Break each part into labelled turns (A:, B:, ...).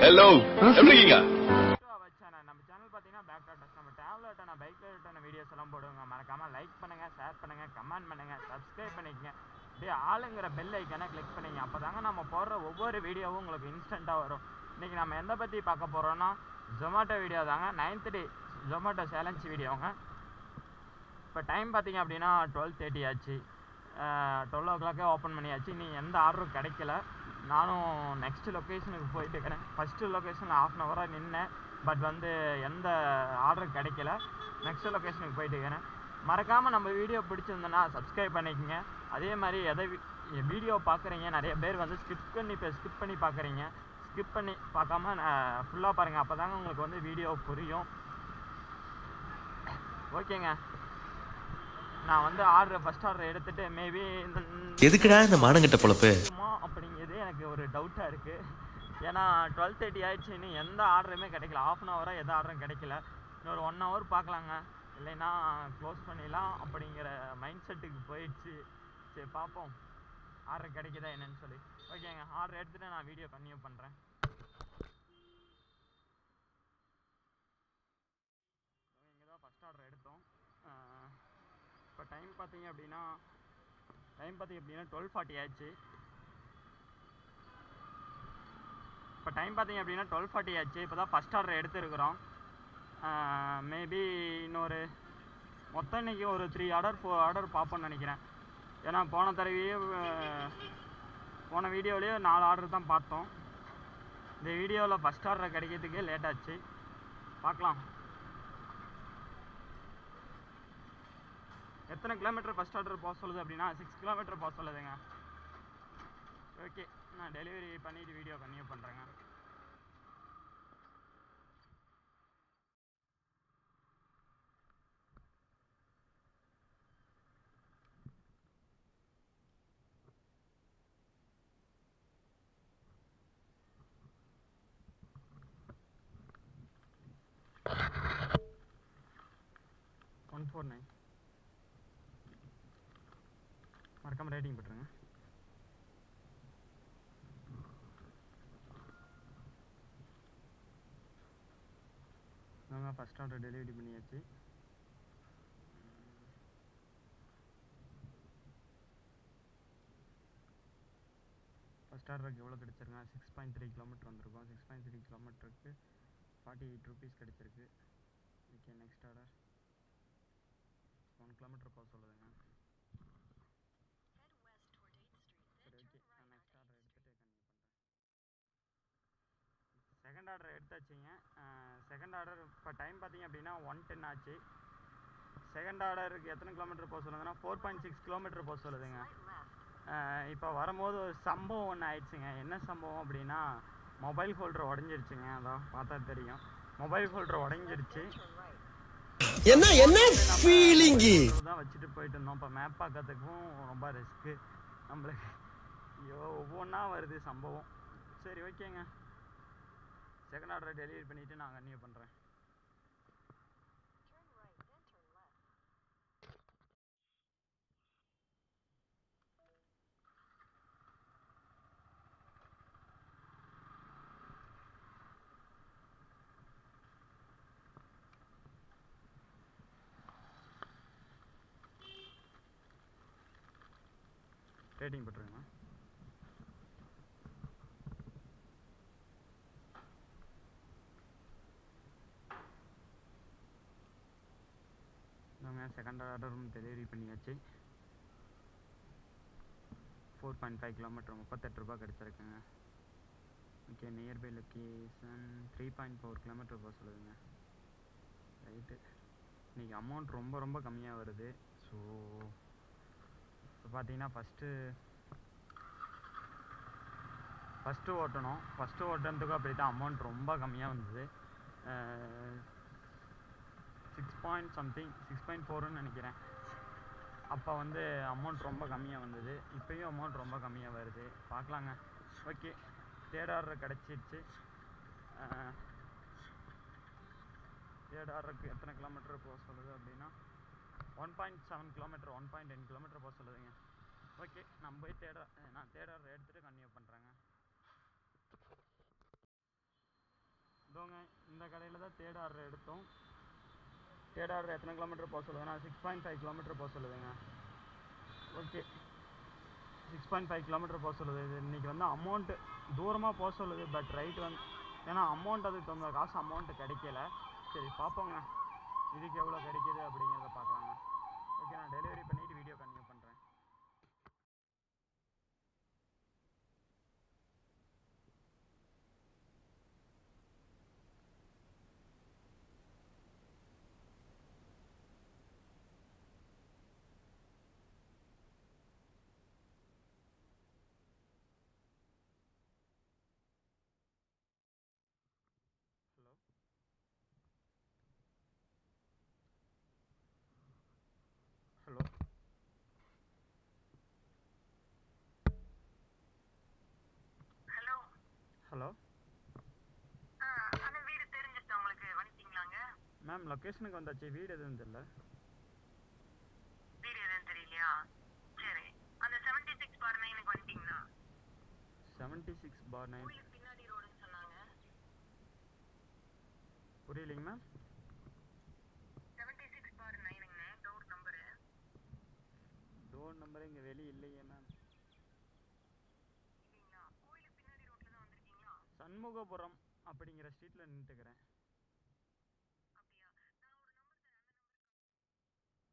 A: Hello எப்படி இருக்கீங்க
B: channel நம்ம சேனல் பார்த்தீங்கன்னா பேக் டாட்டஸ் நம்ம டேப்லெட்டான பைக் ரிலேட்டான வீடியோஸ் எல்லாம் போடுவோங்க மறக்காம லைக் பண்ணுங்க ஷேர் பண்ணுங்க கமெண்ட் பண்ணுங்க சப்ஸ்கிரைப் பண்ணிக்கங்க அப்படியே ஆளுங்கிற பெல் ஐக்கானை கிளிக் பண்ணிங்க அப்பதாங்க நம்ம போடுற ஒவ்வொரு வீடியோவும் உங்களுக்கு இன்ஸ்டண்ட்டாக வரும் இன்னைக்கு நம்ம எதை பற்றி பார்க்க போகிறோம்னா ஜொமேட்டோ வீடியோ தாங்க நைன்த் டே ஜொமேட்டோ சேலஞ்ச் வீடியோங்க இப்போ டைம் பார்த்தீங்க அப்படின்னா டுவெல் தேர்ட்டி ஆச்சு டுவெல் ஓ கிளாக்கே ஓப்பன் பண்ணியாச்சு நீ எந்த ஆர்டரும் கிடைக்கல நானும் நெக்ஸ்ட் லொக்கேஷனுக்கு போயிட்டு இருக்கிறேன் ஃபஸ்ட்டு லொக்கேஷனில் ஆஃப் அன் ஹவராக நின்னேன் பட் வந்து எந்த ஆர்டரும் கிடைக்கல நெக்ஸ்ட் லொக்கேஷனுக்கு போயிட்டு இருக்கிறேன் மறக்காமல் நம்ம வீடியோ பிடிச்சிருந்தனா சப்ஸ்கிரைப் பண்ணிக்கங்க அதே மாதிரி எதை வீடியோ பார்க்குறீங்க நிறைய பேர் வந்து ஸ்கிப் பண்ணி இப்போ ஸ்கிப் பண்ணி பார்க்குறீங்க ஸ்கிப் பண்ணி பார்க்காம ஃபுல்லாக பாருங்கள் அப்போ தாங்க உங்களுக்கு வந்து வீடியோ புரியும் ஓகேங்க நான் வந்து ஆர்டர் ஃபர்ஸ்ட் ஆர்டர் எடுத்துட்டு மேபி இந்த
C: எதுக்குடா இந்த மானங்கிட்ட பொழப்பு
B: இருக்குமா அப்படிங்கிறது எனக்கு ஒரு டவுட்டாக இருக்குது ஏன்னா டுவெல் தேர்ட்டி ஆயிடுச்சு இன்னும் எந்த ஆர்டருமே கிடைக்கல ஆஃப் அன் ஹவராக எந்த ஆர்டரும் கிடைக்கல இன்னொரு ஒன் ஹவர் பார்க்கலாங்க இல்லைன்னா க்ளோஸ் பண்ணிடலாம் அப்படிங்கிற மைண்ட் செட்டுக்கு போயிடுச்சு சரி பார்ப்போம் ஆர்டர் கிடைக்குதா என்னன்னு சொல்லி ஓகேங்க ஆர்டர் எடுத்துகிட்டு நான் வீடியோ கன்டினியூ பண்ணுறேன் இங்கே தான் ஃபஸ்ட் ஆர்டர் எடுத்தோம் இப்போ டைம் பார்த்தீங்க அப்படின்னா டைம் பார்த்தீங்க அப்படின்னா டுவெல் ஃபார்ட்டி ஆச்சு இப்போ டைம் பார்த்தீங்க அப்படின்னா டுவெல் ஃபார்ட்டி ஆச்சு இப்போ தான் ஃபஸ்ட் ஆர்டர் எடுத்துருக்குறோம் மேபி இன்னொரு மொத்தம் இன்னைக்கு ஒரு த்ரீ ஆர்டர் ஃபோர் ஆர்டர் பார்ப்போம்னு நினைக்கிறேன் ஏன்னா போன தடவையே அஹ், போன வீடியோலேயே நாலு ஆர்டர் தான் பார்த்தோம் இந்த வீடியோவில் ஃபஸ்ட் ஆர்டர் கிடைக்கிறதுக்கே லேட் ஆச்சு பார்க்கலாம் எத்தனை கிலோமீட்டர் ஃபஸ்ட் ஆர்டர் போக சொல்லுது அப்படின்னா சிக்ஸ் கிலோமீட்டர் போக சொல்லுதுங்க ஓகே நான் டெலிவரி பண்ணிட்டு வீடியோ கன்டினியூ பண்ணுறேங்க ஒன் ஃபோர் நைன் மறக்காம ரேட்டிங் போட்டுருங்க நாங்கள் ஃபஸ்ட் ஆர்டர் டெலிவரி பண்ணியாச்சு ஃபஸ்ட் ஆர்டருக்கு எவ்வளோ கிடச்சிருங்க சிக்ஸ் பாயிண்ட் த்ரீ கிலோமீட்டர் வந்திருக்கோம் சிக்ஸ் பாயிண்ட் த்ரீ கிலோமீட்டருக்கு ஃபார்ட்டி எயிட் ருபீஸ் கிடச்சிருக்கு okay next order one kilometre போக சொல்லுதுங்க சரி ஓகே நான் நெக்ஸ்ட் ஆர்டர் எடுத்துகிட்டு கன்டினியூ பண்ணுறேன் செகண்ட் ஆர்டர் எடுத்தாச்சுங்க செகண்ட் ஆர்டர் இப்போ டைம் பார்த்தீங்க அப்படின்னா ஒன் டென் ஆச்சு செகண்ட் ஆர்டருக்கு எத்தனை கிலோமீட்டர் போக சொல்லுதுன்னா ஃபோர் பாயிண்ட் சிக்ஸ் கிலோமீட்டர் போக சொல்லுதுங்க இப்போ வரும்போது ஒரு சம்பவம் ஒன்று ஆயிடுச்சுங்க என்ன சம்பவம் அப்படின்னா மொபைல் ஹோல்டர் உடஞ்சிருச்சுங்க அதான் பார்த்தா தெரியும் மொபைல் ஹோல்டர் உடஞ்சிருச்சு
C: என்ன என்ன ஃபீலிங்கு
B: தான் வச்சுட்டு போயிட்டு இருந்தோம் இப்போ மேப் பார்க்கறதுக்கும் ரொம்ப ரிஸ்க்கு நம்மளுக்கு ஐயோ ஒவ்வொன்றா வருது சம்பவம் சரி ஓகேங்க செகண்ட் ஆர்டர் டெலிவரி பண்ணிவிட்டு நான் கன்டினியூ பண்ணுறேன் ரேட்டிங் போட்டுருங்கண்ணா நாங்கள் செகண்ட் ஆர்டரும் டெலிவரி பண்ணியாச்சு ஃபோர் பாயிண்ட் ஃபைவ் கிலோமீட்டர் முப்பத்தெட்டு ரூபா கிடச்சிருக்குங்க okay nearby location three point four kilometre போக சொல்லுதுங்க ரைட்டு இன்றைக்கி அமௌண்ட் ரொம்ப ரொம்ப கம்மியாக வருது ஸோ இப்போ பார்த்தீங்கன்னா ஃபஸ்ட்டு ஃபஸ்ட்டு ஓட்டணும் ஃபஸ்ட்டு ஓட்டுறதுக்கும் அப்படி தான் அமௌண்ட் ரொம்ப கம்மியாக வந்தது six point something six point ஃபோர்னு நினைக்கிறேன் அப்போ வந்து அமௌண்ட் ரொம்ப கம்மியாக வந்தது இப்போயும் அமௌண்ட் ரொம்ப கம்மியாக வருது பார்க்கலாங்க ஓகே தேர்ட் ஆர்டர் கிடச்சிருச்சு தேர்ட் ஆர்டருக்கு எத்தனை கிலோமீட்டர் போக சொல்லுது அப்படின்னா one point seven kilometre one point ten kilometre போக சொல்லுதுங்க ஓகே நம்ம போய் தேட நான் தேட எடுத்துகிட்டு கன்டினியூ பண்ணுறேங்க இதோங்க இந்த கடையில் தான் தேர்ட் ஆர்டர் எடுத்தோம் தேர்ட் ஆர்டர் எத்தனை கிலோமீட்டர் போக சொல்லுதுன்னா சிக்ஸ் பாயிண்ட் ஃபைவ் கிலோமீட்டர் போக சொல்லுதுங்க okay six point five kilometre போக சொல்லுது இது இன்றைக்கி வந்து அமௌண்ட்டு தூரமாக போக சொல்லுது பட் ரைட் வந்து ஏன்னா அமௌண்ட் அதுக்கு தகுந்த காசு அமௌண்ட்டு கிடைக்கல சரி பார்ப்போங்க இதுக்கு எவ்வளோ கிடைக்கிது அப்படிங்கிறத பார்க்கலாங்க ஓகே நான் டெலிவரி பண்ணிவிட்டு வீடியோ கண்டினியூ பண்ணுறேன் ஹலோ ஹலோ
A: ஹலோ
B: ஹலோ
A: ஆ அந்த வீடு தெரிஞ்சிச்சு உங்களுக்கு வந்துட்டீங்களாங்க
B: மேம் லொக்கேஷனுக்கு வந்தாச்சு வீடு எதுவும் தெரியல
A: வீடு எதுவும் தெரியலையா சரி அந்த செவன்டி சிக்ஸ் பார் நைனுக்கு வந்துட்டீங்களா
B: செவன்ட்டி சிக்ஸ் பார் நைன்
A: கோயிலுக்கு பின்னாடி ரோடுன்னு சொன்னாங்க
B: புரியலைங்க மேம்
A: செவன்டி சிக்ஸ் பார் நைனுங்க டோர் நம்பரு
B: டோர் நம்பர் இங்கே வெளியே இல்லையே மேம்
A: இல்லைங்களா கோயிலுக்கு பின்னாடி ரோட்ல தான் வந்திருக்கீங்களா
B: சண்முகபுரம் அப்படிங்கிற ஸ்ட்ரீட்டில் நின்றுட்டுக்கிறேன்
A: அப்படியா நான் ஒரு நம்பர் தரேன் அந்த நம்பருக்கு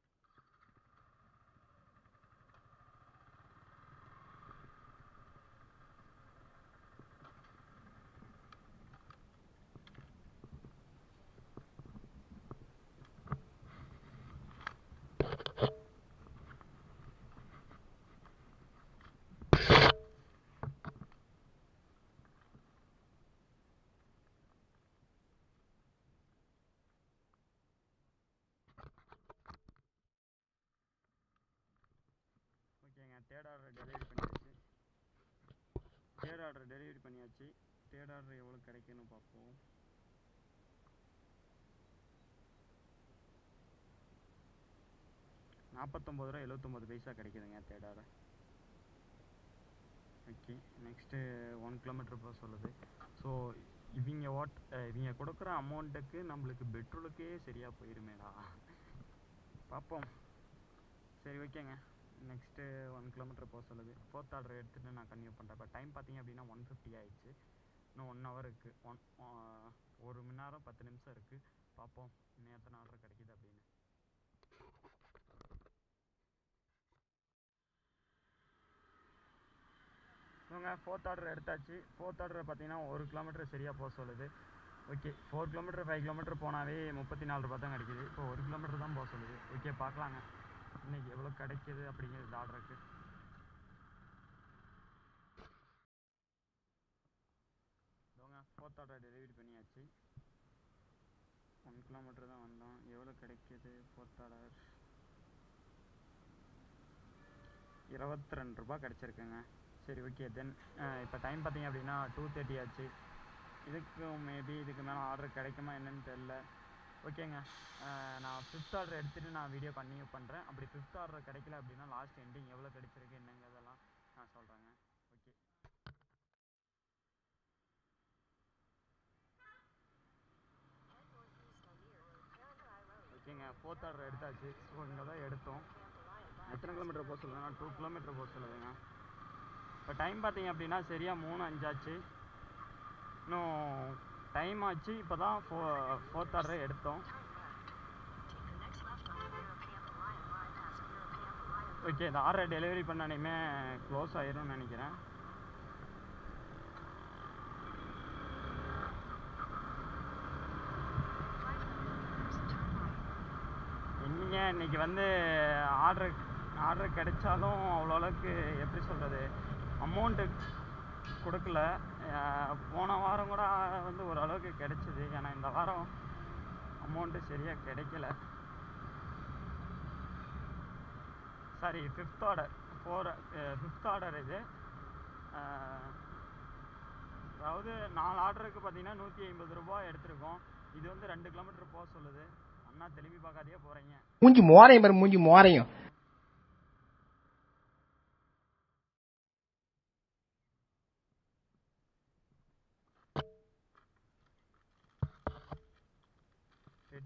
B: ஓகேங்க தேர்ட் ஆர்டர் டெலிவரி பண்ணியாச்சு தேர்ட் ஆர்டர் டெலிவரி பண்ணியாச்சு தேர்ட் ஆர்டர் எவ்வளோ கிடைக்குன்னு பார்ப்போம் நாற்பத்தொம்பது ரூபா எழுபத்தொம்பது பைசா கிடைக்குதுங்க third order okay next one kilometre போக சொல்லுது ஸோ இவங்க வாட் இவங்க கொடுக்குற அமௌண்ட்டுக்கு நம்மளுக்கு பெட்ரோலுக்கே சரியாக போயிருமேடா பார்ப்போம் சரி ஓகேங்க நெக்ஸ்ட்டு ஒன் கிலோமீட்டர் போக சொல்லுது ஃபோர்த் ஆர்டர் எடுத்துகிட்டு நான் கன்டினியூ பண்ணுறேன் இப்போ டைம் பார்த்தீங்க அப்படின்னா ஒன் ஃபிஃப்டி ஆயிடுச்சு இன்னும் ஒன் ஹவர் இருக்குது ஒன் ஒரு மணி நேரம் பத்து நிமிஷம் இருக்குது பார்ப்போம் இன்னும் எத்தனை ஆர்டர் கிடைக்குது அப்படின்னு இவங்க ஃபோர்த் ஆர்டர் எடுத்தாச்சு ஃபோர்த் ஆர்டர் பார்த்தீங்கன்னா ஒரு கிலோமீட்டர் சரியாக போக சொல்லுது okay four kilometre five kilometre போனாவே முப்பத்தி நாலு ரூபா தான் கிடைக்குது இப்போ ஒரு கிலோமீட்டர் தான் போக சொல்லுது ஓகே பார்க்கலாங்க இன்னைக்கு எவ்வளோ கிடைக்குது அப்படிங்கிறது ஆர்டருக்கு இதோங்க ஃபோர்த் ஆர்டர் டெலிவரி பண்ணியாச்சு ஒன் கிலோமீட்டர் தான் வந்தோம் எவ்வளோ கிடைக்குது ஃபோர்த் ஆர்டர் இருபத்தி ரெண்டு ரூபா கிடச்சிருக்குங்க சரி ஓகே தென் இப்போ டைம் பார்த்தீங்க அப்படின்னா டூ தேர்ட்டி ஆச்சு இதுக்கு மேபி இதுக்கு மேலே ஆர்டர் கிடைக்குமா என்னன்னு தெரில ஓகேங்க அஹ் நான் ஃபிஃப்த் ஆர்டர் எடுத்துகிட்டு நான் வீடியோ கண்டினியூ பண்ணுறேன் அப்படி ஃபிஃப்த் ஆர்டர் கிடைக்கல அப்படின்னா லாஸ்ட் எண்டிங் எவ்வளோ கிடைச்சிருக்கு என்னங்கிறதெல்லாம் நான் சொல்கிறேங்க ஓகே ஓகேங்க ஃபோர்த் ஆர்டர் எடுத்தாச்சு ஸோ இங்கே தான் எடுத்தோம் எத்தனை கிலோமீட்டர் போக சொல்லுதுன்னா டூ கிலோமீட்டர் போக சொல்லுதுங்க இப்போ டைம் பார்த்தீங்க அப்படின்னா சரியாக மூணு அஞ்சாச்சு இன்னும் டைம் ஆச்சு இப்போ தான் ஃபோ ஃபோர்த் ஆர்டர் எடுத்தோம் ஓகே இந்த ஆர்டர் டெலிவரி பண்ணனையுமே க்ளோஸ் ஆயிரும்னு நினைக்கிறேன் இன்னைங்க இன்னைக்கு வந்து ஆர்டர் ஆர்டர் கிடைச்சாலும் அவ்வளோ அளவுக்கு எப்படி சொல்கிறது அமௌண்ட்டு கொடுக்கல அஹ் போன வாரம் கூட வந்து ஓரளவுக்கு கிடைச்சிது ஏன்னா இந்த வாரம் அமௌண்ட்டு சரியாக கிடைக்கல sorry fifth order four fifth order இது அஹ் அதாவது நாலு ஆர்டருக்கு பார்த்தீங்கன்னா நூற்றி ஐம்பது ரூபாய் எடுத்திருக்கோம் இது வந்து ரெண்டு கிலோமீட்டர் போக சொல்லுது அண்ணா திரும்பி பார்க்காதே போகிறீங்க
D: மூஞ்சி மோரையும் பாரு மூஞ்சி மோரையும்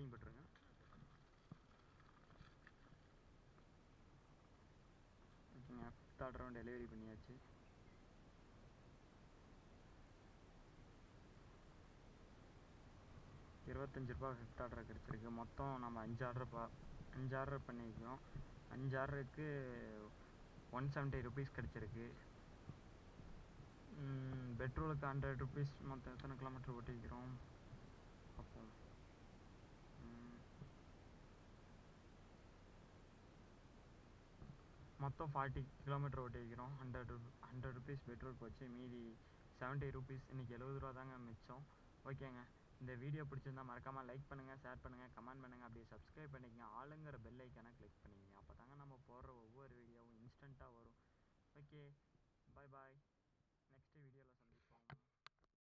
B: வெயிட்டிங் போட்டுருங்க ஓகேங்க ஃபிஃப்த் ஆர்டரும் டெலிவரி பண்ணியாச்சு இருபத்தஞ்சு ரூபா ஃபிஃப்த் ஆர்டர் கிடச்சிருக்கு மொத்தம் நம்ம அஞ்சு ஆர்டர் பா அஞ்சு ஆர்டர் பண்ணியிருக்கோம் அஞ்சு ஆர்டருக்கு ஒன் செவன்ட்டி ருபீஸ் கிடச்சிருக்கு பெட்ரோலுக்கு ஹண்ட்ரட் ருபீஸ் மொத்தம் எத்தனை கிலோமீட்டர் ஓட்டிக்கிறோம் பார்ப்போம் ம். மொத்தம் ஃபார்ட்டி கிலோமீட்டர் ஓட்டிக்கிறோம் ஹண்ட்ரட் ஹண்ட்ரட் ருபீஸ் பெட்ரோல் போச்சு மீதி செவன்ட்டி ருபீஸ் இன்றைக்கி எழுபது ரூபா தாங்க மிச்சம் ஓகேங்க இந்த வீடியோ பிடிச்சிருந்தா மறக்காமல் லைக் பண்ணுங்கள் ஷேர் பண்ணுங்கள் கமெண்ட் பண்ணுங்கள் அப்படியே சப்ஸ்கிரைப் பண்ணிக்கங்க ஆளுங்கிற பெல் ஐக்கானை கிளிக் பண்ணிக்கங்க அப்போ தாங்க நம்ம போடுற ஒவ்வொரு வீடியோவும் இன்ஸ்டண்ட்டாக வரும் ஓகே பாய் பாய் நெக்ஸ்ட் வீடியோவில்